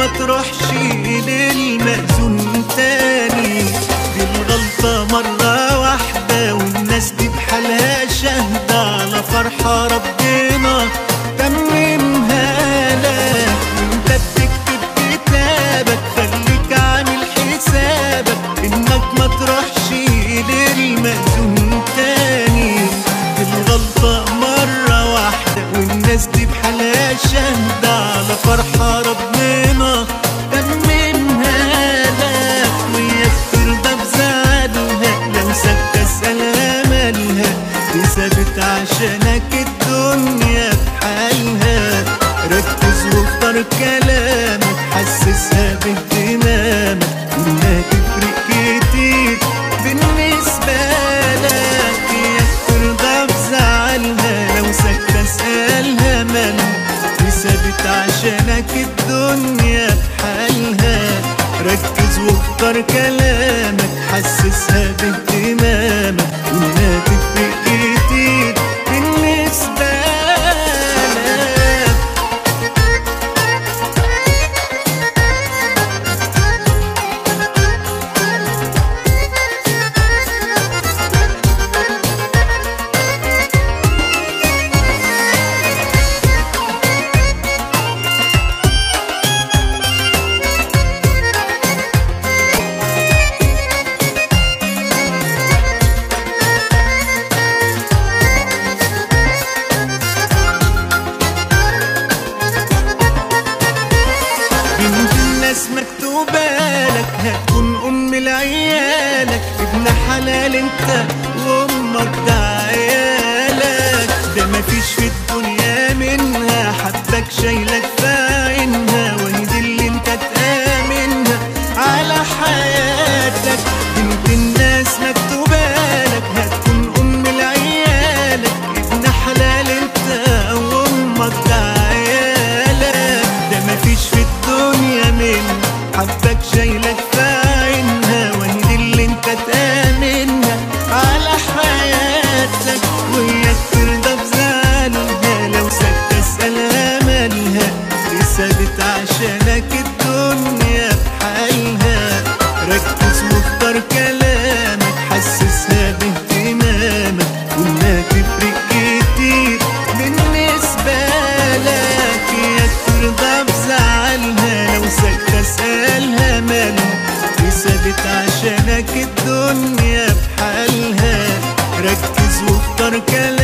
ما تروحش للمأذون تاني دي الغلطة مرة واحدة والناس دي بحالها شاهدة على فرحة ربنا تممها لك وانت بتكتب كتابك خليك عامل حسابك انك ما تروحش للمأذون تاني دي الغلطة مرة واحدة والناس دي بحالها شاهدة على فرحة ربنا تممها لك وياك ترضى بزعلها لو سبت اسألها مالها دي ثابت عشانك الدنيا بحالها ركز واختار كلامك حسسها باهتمامك انها تفرق كتير بالنسبة لك ياك ترضى بزعلها لو سكتة اسألها مالها دي ثابت عشانك الدنيا بحالها ركز واختار كلامك حسسها باهتمامك انها تفرق كتير بالنسبة لك بنت الناس مكتوبة لك هتكون أم لعيالك ابن حلال انت وأمك ده عيالك ده مفيش في الدنيا منها حبك شايلك في عينها وهي دي اللي انت تآمنها على حياتك بنت الناس مكتوبة لك هتكون أم لعيالك ابن حلال انت وأمك ده عيالك ده مفيش في الدنيا من حبك شايلك في عينها وهي دي اللي انت تآمنها على حياتك وياك ترضى بزعلها لو سكتة اسألها مالها دي ثابت عشانك الدنيا بحالها ركز واختار كلامك حسسها باهتمامك وانها تفرق كتير بالنسبة لك ياك ترضى بزعلها لو سكتة اسألها مالها دي ثابت عشانك الدنيا بحالها ركز واختار كلامك